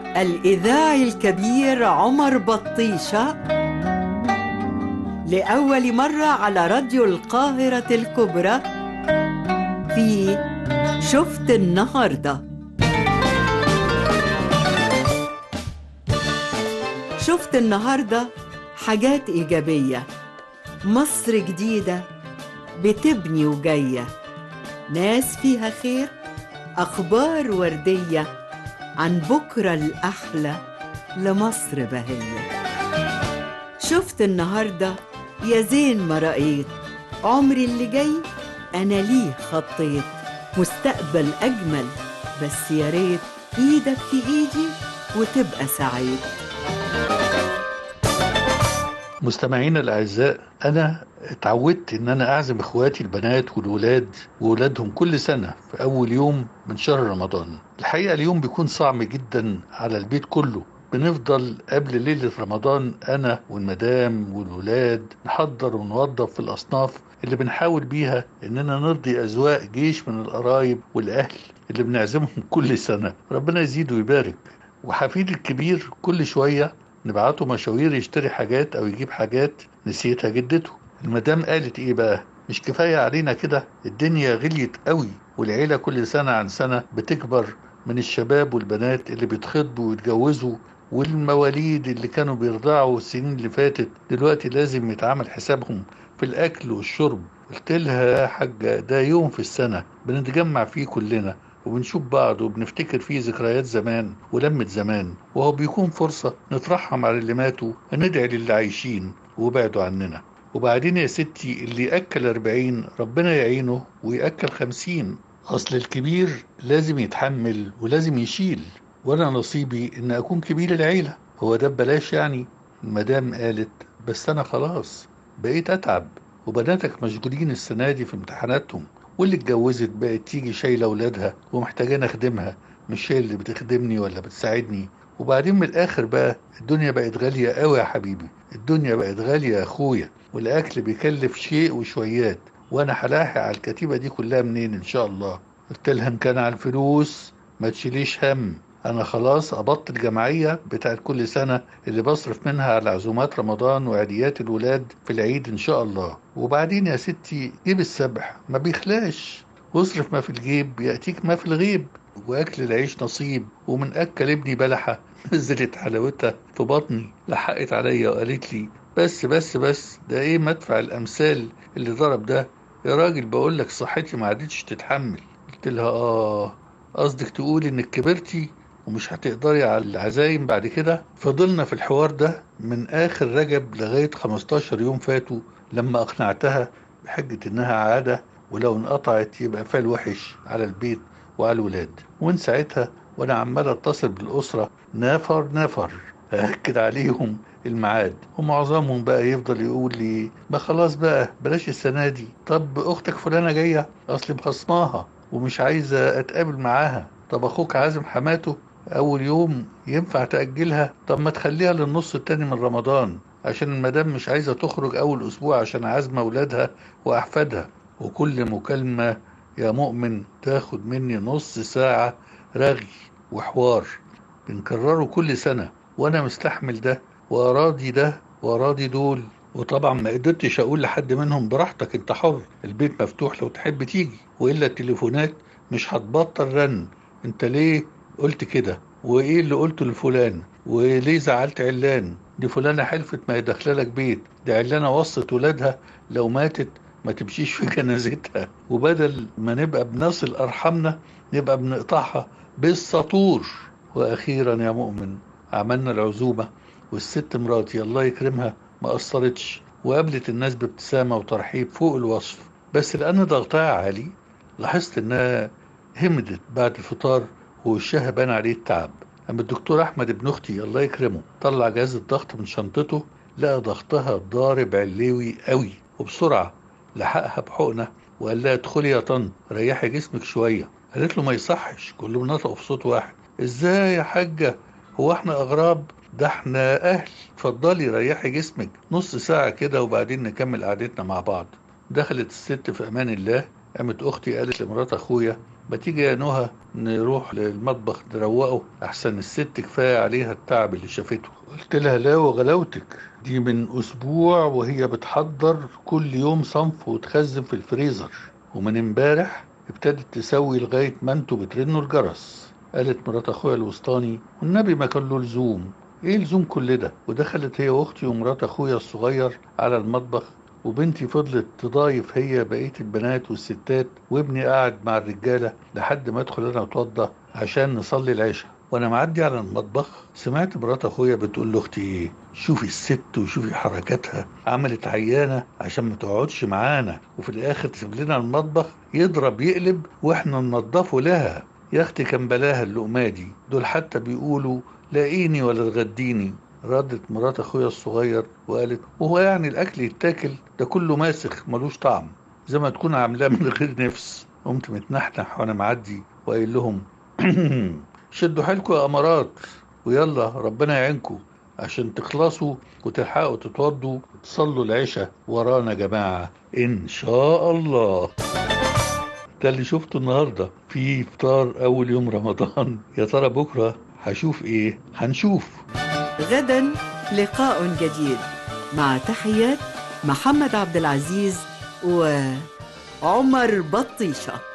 الإذاعي الكبير عمر بطيشة لأول مرة على راديو القاهرة الكبرى في شفت النهارده شفت النهارده حاجات إيجابية مصر جديدة بتبني وجاية ناس فيها خير أخبار وردية عن بكرة الأحلى لمصر بهية شفت النهاردة يا زين ما رأيت عمري اللي جاي أنا ليه خطيت مستقبل أجمل بس يا ريت إيدك في إيدي وتبقى سعيد مستمعينا الاعزاء انا اتعودت ان انا اعزم اخواتي البنات والولاد وولادهم كل سنه في اول يوم من شهر رمضان الحقيقه اليوم بيكون صعب جدا على البيت كله بنفضل قبل ليلة رمضان أنا والمدام والولاد نحضر ونوظف في الأصناف اللي بنحاول بيها إننا نرضي أذواق جيش من القرايب والأهل اللي بنعزمهم كل سنة ربنا يزيد ويبارك وحفيدي الكبير كل شوية نبعته مشاوير يشتري حاجات او يجيب حاجات نسيتها جدته المدام قالت ايه بقى مش كفاية علينا كده الدنيا غليت قوي والعيلة كل سنة عن سنة بتكبر من الشباب والبنات اللي بيتخطبوا ويتجوزوا والمواليد اللي كانوا بيرضعوا السنين اللي فاتت دلوقتي لازم يتعمل حسابهم في الأكل والشرب قلت لها يا حاجة ده يوم في السنة بنتجمع فيه كلنا وبنشوف بعض وبنفتكر فيه ذكريات زمان ولمة زمان وهو بيكون فرصة نترحم على اللي ماتوا وندعي للي عايشين وبعدوا عننا وبعدين يا ستي اللي يأكل أربعين ربنا يعينه ويأكل خمسين أصل الكبير لازم يتحمل ولازم يشيل وأنا نصيبي إن أكون كبير العيلة هو ده ببلاش يعني المدام قالت بس أنا خلاص بقيت أتعب وبناتك مشغولين السنة دي في امتحاناتهم واللي اتجوزت بقت تيجي شايله اولادها ومحتاجاني اخدمها مش هي اللي بتخدمني ولا بتساعدني وبعدين من الاخر بقى الدنيا بقت غاليه قوي يا حبيبي الدنيا بقت غاليه يا اخويا والاكل بيكلف شيء وشويات وانا هلاحق على الكتيبه دي كلها منين ان شاء الله قلت لها ان كان على الفلوس ما تشيليش هم انا خلاص قبضت الجمعيه بتاعت كل سنه اللي بصرف منها على عزومات رمضان وعيديات الولاد في العيد ان شاء الله وبعدين يا ستي جيب السبح ما بيخلاش واصرف ما في الجيب ياتيك ما في الغيب واكل العيش نصيب ومن اكل ابني بلحه نزلت حلاوتها في بطني لحقت عليا وقالت لي بس بس بس ده ايه مدفع الامثال اللي ضرب ده يا راجل بقول لك صحتي ما عادتش تتحمل قلت لها اه قصدك تقولي انك كبرتي ومش هتقدري على العزايم بعد كده فضلنا في الحوار ده من آخر رجب لغاية 15 يوم فاتوا لما أقنعتها بحجة إنها عادة ولو انقطعت يبقى فال وحش على البيت وعلى الولاد ومن ساعتها وأنا عمال أتصل بالأسرة نفر نفر أأكد عليهم الميعاد ومعظمهم بقى يفضل يقول لي ما خلاص بقى بلاش السنة دي طب أختك فلانة جاية أصلي مخصماها ومش عايزة أتقابل معاها طب أخوك عازم حماته أول يوم ينفع تأجلها طب ما تخليها للنص التاني من رمضان عشان المدام مش عايزة تخرج أول أسبوع عشان عازمة أولادها وأحفادها وكل مكالمة يا مؤمن تاخد مني نص ساعة رغي وحوار بنكرره كل سنة وأنا مستحمل ده وأراضي ده وأراضي دول وطبعا ما قدرتش أقول لحد منهم براحتك أنت حر البيت مفتوح لو تحب تيجي وإلا التليفونات مش هتبطل رن أنت ليه قلت كده وايه اللي قلته لفلان وليه زعلت علان دي فلانة حلفت ما يدخل لك بيت دي علانة وصت ولادها لو ماتت ما تمشيش في جنازتها وبدل ما نبقى بنصل أرحامنا نبقى بنقطعها بالسطور وأخيرا يا مؤمن عملنا العزومة والست مراتي الله يكرمها ما قصرتش وقابلت الناس بابتسامة وترحيب فوق الوصف بس لأن ضغطها عالي لاحظت إنها همدت بعد الفطار ووشها بان عليه التعب اما الدكتور احمد ابن اختي الله يكرمه طلع جهاز الضغط من شنطته لقى ضغطها ضارب علوي قوي وبسرعه لحقها بحقنه وقال لها ادخلي يا طن ريحي جسمك شويه قالت له ما يصحش كلهم نطقوا في صوت واحد ازاي يا حاجه هو احنا اغراب ده احنا اهل اتفضلي ريحي جسمك نص ساعه كده وبعدين نكمل قعدتنا مع بعض دخلت الست في امان الله قامت اختي قالت لمرات اخويا ما تيجي يا نهى نروح للمطبخ نروقه احسن الست كفايه عليها التعب اللي شافته قلت لها لا وغلاوتك دي من اسبوع وهي بتحضر كل يوم صنف وتخزن في الفريزر ومن امبارح ابتدت تسوي لغايه ما انتوا بترنوا الجرس قالت مرات اخويا الوسطاني والنبي ما كان له لزوم ايه لزوم كل ده ودخلت هي واختي ومرات اخويا الصغير على المطبخ وبنتي فضلت تضايف هي بقيه البنات والستات وابني قاعد مع الرجاله لحد ما ادخل انا اتوضى عشان نصلي العشاء وانا معدي على المطبخ سمعت مرات اخويا بتقول لاختي ايه شوفي الست وشوفي حركاتها عملت عيانه عشان ما تقعدش معانا وفي الاخر تسيب لنا المطبخ يضرب يقلب واحنا ننضفه لها يا اختي كان بلاها اللقمه دي دول حتى بيقولوا لاقيني ولا تغديني ردت مرات اخويا الصغير وقالت وهو يعني الاكل يتاكل ده كله ماسخ ملوش طعم زي ما تكون عاملاه من غير نفس قمت متنحنح وانا معدي وقايل لهم شدوا حيلكم يا امارات ويلا ربنا يعينكم عشان تخلصوا وتلحقوا تتوضوا وتصلوا العشاء ورانا يا جماعه ان شاء الله ده اللي شفته النهارده في فطار اول يوم رمضان يا ترى بكره هشوف ايه هنشوف غدا لقاء جديد مع تحيات محمد عبد العزيز وعمر بطيشه